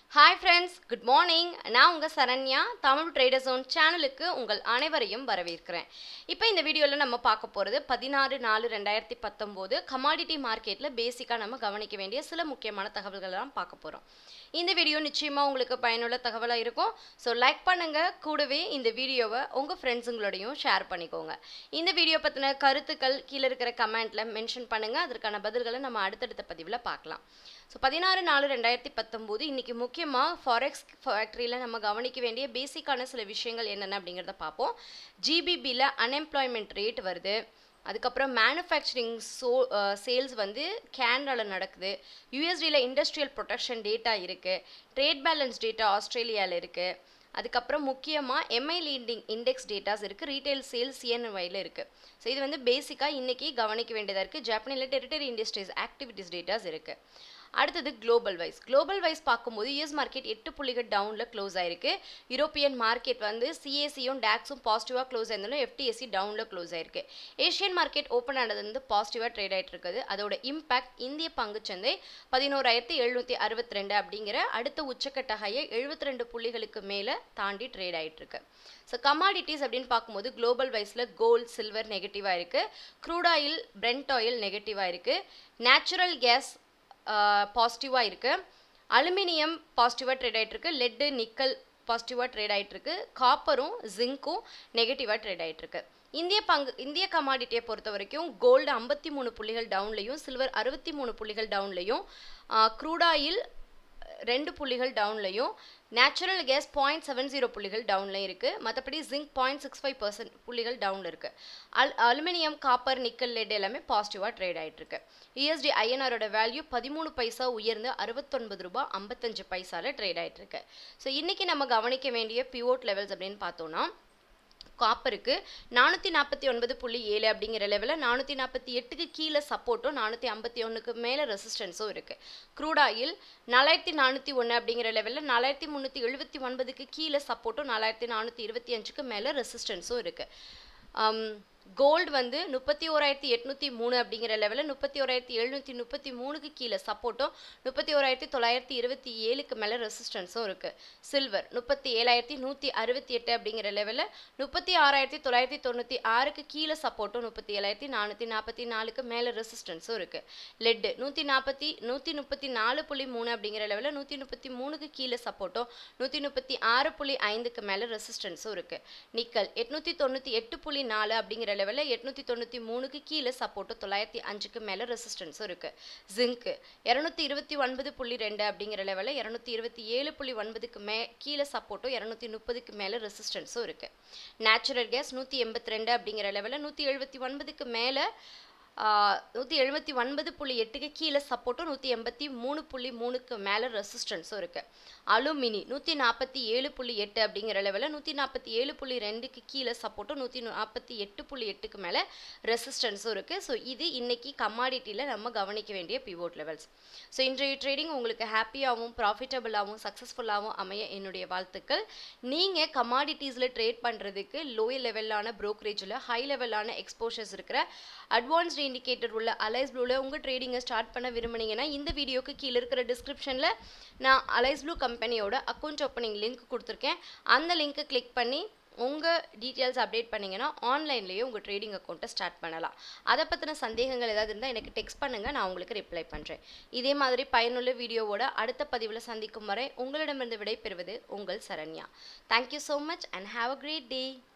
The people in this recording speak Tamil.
ஹாய் ஃப்ரெண்ட்ஸ் குட் மார்னிங் நான் உங்கள் சரண்யா தமிழ் ட்ரேடர் ஜோன் சேனலுக்கு உங்கள் அனைவரையும் வரவேற்கிறேன் இப்போ இந்த வீடியோவில் நம்ம பார்க்க போகிறது பதினாறு நாலு ரெண்டாயிரத்தி பத்தொம்போது கமாடிட்டி மார்க்கெட்டில் பேசிக்காக நம்ம கவனிக்க வேண்டிய சில முக்கியமான தகவல்களெல்லாம் பார்க்க போகிறோம் இந்த வீடியோ நிச்சயமாக உங்களுக்கு பயனுள்ள தகவலாக இருக்கும் ஸோ லைக் பண்ணுங்கள் கூடவே இந்த வீடியோவை உங்கள் ஃப்ரெண்ட்ஸுங்களோடையும் ஷேர் பண்ணிக்கோங்க இந்த வீடியோ பற்றின கருத்துக்கள் கீழே இருக்கிற கமெண்ட்டில் மென்ஷன் பண்ணுங்கள் அதற்கான பதில்களை நம்ம அடுத்தடுத்த பதிவில் பார்க்கலாம் ஸோ பதினாறு நாலு ரெண்டாயிரத்தி பத்தொம்போது இன்றைக்கி முக்கியமாக ஃபாரெக்ஸ் ஃபேக்ட்ரியில் நம்ம கவனிக்க வேண்டிய பேசிக்கான சில விஷயங்கள் என்னென்ன அப்படிங்கிறத பார்ப்போம் ஜிபிபியில் அன்எம்ப்ளாய்மெண்ட் ரேட் வருது அதுக்கப்புறம் மேனுஃபேக்சரிங் சோ சேல்ஸ் வந்து கேனடாவில் நடக்குது யூஎஸ்டியில் இண்டஸ்ட்ரியல் ப்ரொடக்ஷன் டேட்டா இருக்குது ட்ரேட் பேலன்ஸ் டேட்டா ஆஸ்திரேலியாவில் இருக்குது அதுக்கப்புறம் முக்கியமாக எம்ஐ லீடிங் இண்டெக்ஸ் டேட்டாஸ் இருக்குது ரீட்டைல் சேல்ஸ் சிஎன்ஒயில் இருக்குது ஸோ இது வந்து பேசிக்காக இன்றைக்கி கவனிக்க வேண்டியதாக இருக்குது ஜப்பானில் டெரிட்டரி இண்டஸ்ட்ரீஸ் ஆக்டிவிட்டீஸ் டேட்டாஸ் இருக்குது அடுத்தது குளோபல் வைஸ் குளோபல் வைஸ் பார்க்கும்போது யூஎஸ் மார்க்கெட் எட்டு புள்ளிகள் டவுனில் க்ளோஸ் ஆயிருக்கு யூரோப்பியன் மார்க்கெட் வந்து சிஏசியும் டேக்ஸும் பாசிட்டிவாக க்ளோஸ் ஆயிருந்தாலும் எஃப்டிஎஸ்சி டவுனில் க்ளோஸ் ஆயிருக்கு ஏஷியன் மார்க்கெட் ஓப்பன் ஆனது வந்து பாசிட்டிவாக ட்ரேட் ஆகிட்டு இருக்குது அதோட இம்பாக்ட் இந்திய பங்குச்சந்தை பதினோராயிரத்தி எழுநூற்றி அறுபத்தி ரெண்டு அப்படிங்கிற அடுத்த உச்சக்கட்ட ஹையை எழுபத்தி ரெண்டு புள்ளிகளுக்கு மேலே தாண்டி ட்ரேட் ஆகிட்டு இருக்கு ஸோ கமாடிட்டிஸ் அப்படின்னு பார்க்கும்போது குளோபல் வைஸில் கோல்ட் சில்வர் நெகட்டிவாக இருக்குது க்ரூட் ஆயில் பிரெண்ட் ஆயில் நெகட்டிவாக இருக்குது நேச்சுரல் கேஸ் பாசிட்டிவாக இருக்குது அலுமினியம் பாசிட்டிவாக ட்ரேட் ஆகிட்டுருக்கு லெட்டு நிக்கல் பாசிட்டிவாக ட்ரேட் ஆகிட்டுருக்கு காப்பரும் ஜிங்க்கும் நெகட்டிவாக ட்ரேட் ஆகிட்டுருக்கு இந்திய பங்கு இந்திய கமாடிட்டியை பொறுத்த வரைக்கும் கோல்டு ஐம்பத்தி மூணு புள்ளிகள் டவுன்லையும் சில்வர் அறுபத்தி மூணு புள்ளிகள் டவுன்லையும் க்ரூடாயில் ரெண்டு புள்ளிகள் டவுன்லையும் natural gas point seven zero புள்ளிகள் டவுன்லையும் இருக்குது மற்றபடி zinc point six five percent புள்ளிகள் டவுனில் இருக்குது அல் அலுமினியம் காப்பர் நிக்கல் லெட் எல்லாமே பாசிட்டிவாக ட்ரேட் ஆகிட்டுருக்கு யூஎஸ்டி ஐஎன்ஆரோட வேல்யூ பதிமூணு பைசா உயர்ந்து அறுபத்தொன்பது ரூபாய் ஐம்பத்தஞ்சு பைசாவில் ட்ரேட் ஆகிட்டுருக்கு ஸோ இன்றைக்கி நம்ம கவனிக்க வேண்டிய பிவோட் லெவல்ஸ் அப்படின்னு பார்த்தோன்னா காப்பருக்கு நானூற்றி நாற்பத்தி ஒன்பது புள்ளி ஏழு அப்படிங்கிற லெவலில் நானூற்றி நாற்பத்தி எட்டுக்கு கீழே சப்போர்ட்டும் நானூற்றி ஐம்பத்தி ஒன்றுக்கு மேலே ரெசிஸ்டன்ஸும் இருக்குது க்ரூட் ஆயில் நாலாயிரத்தி நானூற்றி ஒன்று அப்படிங்கிற லெவலில் நாலாயிரத்தி முந்நூற்றி எழுபத்தி ஒன்பதுக்கு கீழே சப்போர்ட்டும் நாலாயிரத்தி நானூற்றி இருபத்தி அஞ்சுக்கு மேலே ரெசிஸ்டன்ஸும் இருக்குது கோல்டு வந்து முப்பத்தி ஓராயிரத்தி எட்நூற்றி மூணு அப்படிங்கிற லெவலில் முப்பத்தி ஓராயிரத்தி எழுநூற்றி முப்பத்தி மூணுக்கு கீழே சப்போர்ட்டும் முப்பத்தி ஓராயிரத்தி தொள்ளாயிரத்தி இருபத்தி ஏழுக்கு மேலே ரெசிஸ்டன்ஸும் இருக்குது சில்வர் முப்பத்தி ஏழாயிரத்தி நூற்றி அறுபத்தி எட்டு அப்படிங்கிற லெவலில் முப்பத்தி ஆறாயிரத்தி தொள்ளாயிரத்தி தொண்ணூற்றி ஆறுக்கு கீழே சப்போர்ட்டும் முப்பத்தி ஏழாயிரத்தி நானூற்றி நாற்பத்தி நாலுக்கு மேலே ரெசிஸ்டன்ஸும் இருக்குது லெட்டு நூற்றி நாற்பத்தி நூற்றி முப்பத்தி நாலு புள்ளி மூணு அப்படிங்கிற லெவலில் நூற்றி முப்பத்தி மூணுக்கு கீழே சப்போர்ட்டும் நூற்றி முப்பத்தி ஆறு புள்ளி ஐந்துக்கு மேலே ரெசிஸ்டன்ஸும் இருக்குது நிக்கல் எட்நூற்றி தொண்ணூற்றி எட்டு புள்ளி நாலு அப்படிங்கிற லெவலில் எட்நூற்றி தொண்ணூற்றி மூணுக்கு கீழே சப்போர்ட்டு தொள்ளாயிரத்தி அஞ்சுக்கு மேலே ரெசிஸ்டன்ஸும் இருக்குது ஜிங்க்கு இரநூத்தி இருபத்தி ஒன்பது புள்ளி ரெண்டு அப்படிங்கிற லெவலில் இரநூத்தி இருபத்தி ஏழு புள்ளி ஒன்பதுக்கு மே கீழே சப்போர்ட்டும் இரநூத்தி முப்பதுக்கு மேலே ரெசிஸ்டன்ஸும் இருக்குது நேச்சுரல் கேஸ் நூற்றி எண்பத்தி ரெண்டு அப்படிங்கிற லெவலில் நூற்றி எழுபத்தி ஒன்பதுக்கு மேலே நூற்றி எழுபத்தி ஒன்பது புள்ளி எட்டுக்கு கீழே சப்போர்ட்டும் நூற்றி எண்பத்தி மூணு புள்ளி மூணுக்கு மேலே ரெசிஸ்டன்ஸும் இருக்குது அலுமினி நூற்றி நாற்பத்தி ஏழு புள்ளி எட்டு அப்படிங்கிற லெவலில் நூற்றி நாற்பத்தி ஏழு புள்ளி ரெண்டுக்கு கீழே சப்போர்ட்டும் நூற்றி நாற்பத்தி எட்டு புள்ளி எட்டுக்கு மேலே ரெசிஸ்டன்ஸும் இருக்குது ஸோ இது இன்னைக்கு கமாடிட்டியில் நம்ம கவனிக்க வேண்டிய பிவோட் லெவல்ஸ் ஸோ இன்றைய ட்ரேடிங் உங்களுக்கு ஹாப்பியாகவும் ப்ராஃபிட்டபுளாகவும் சக்ஸஸ்ஃபுல்லாகவும் அமைய என்னுடைய வாழ்த்துக்கள் நீங்கள் கமாடிட்டிஸில் ட்ரேட் பண்ணுறதுக்கு லோயர் லெவலான ப்ரோக்கரேஜில் ஹை லெவலான எக்ஸ்போஷர்ஸ் இருக்கிற அட்வான்ஸ்டு இண்டிகேட்டர் உள்ள அலைஸ் ப்ளூவில் உங்கள் ட்ரேடிங்கை ஸ்டார்ட் பண்ண விரும்புனீங்கன்னா இந்த வீடியோக்கு கீழே இருக்கிற டிஸ்கிரிப்ஷனில் நான் அலைஸ் ப்ளூ கம்பெனியோட அக்கௌண்ட் ஓப்பனிங் லிங்க் கொடுத்துருக்கேன் அந்த லிங்க்கை கிளிக் பண்ணி உங்கள் டீட்டெயில்ஸ் அப்டேட் பண்ணிங்கன்னா ஆன்லைன்லேயே உங்கள் ட்ரேடிங் அக்கௌண்ட்டை ஸ்டார்ட் பண்ணலாம் அதை பற்றின சந்தேகங்கள் ஏதாவது இருந்தால் எனக்கு டெக்ஸ்ட் பண்ணுங்கள் நான் உங்களுக்கு ரிப்ளை பண்ணுறேன் இதே மாதிரி பயனுள்ள வீடியோவோட அடுத்த பதிவில் சந்திக்கும் வரை உங்களிடமிருந்து விடை பெறுவது உங்கள் Saranya thank you so much and have a great day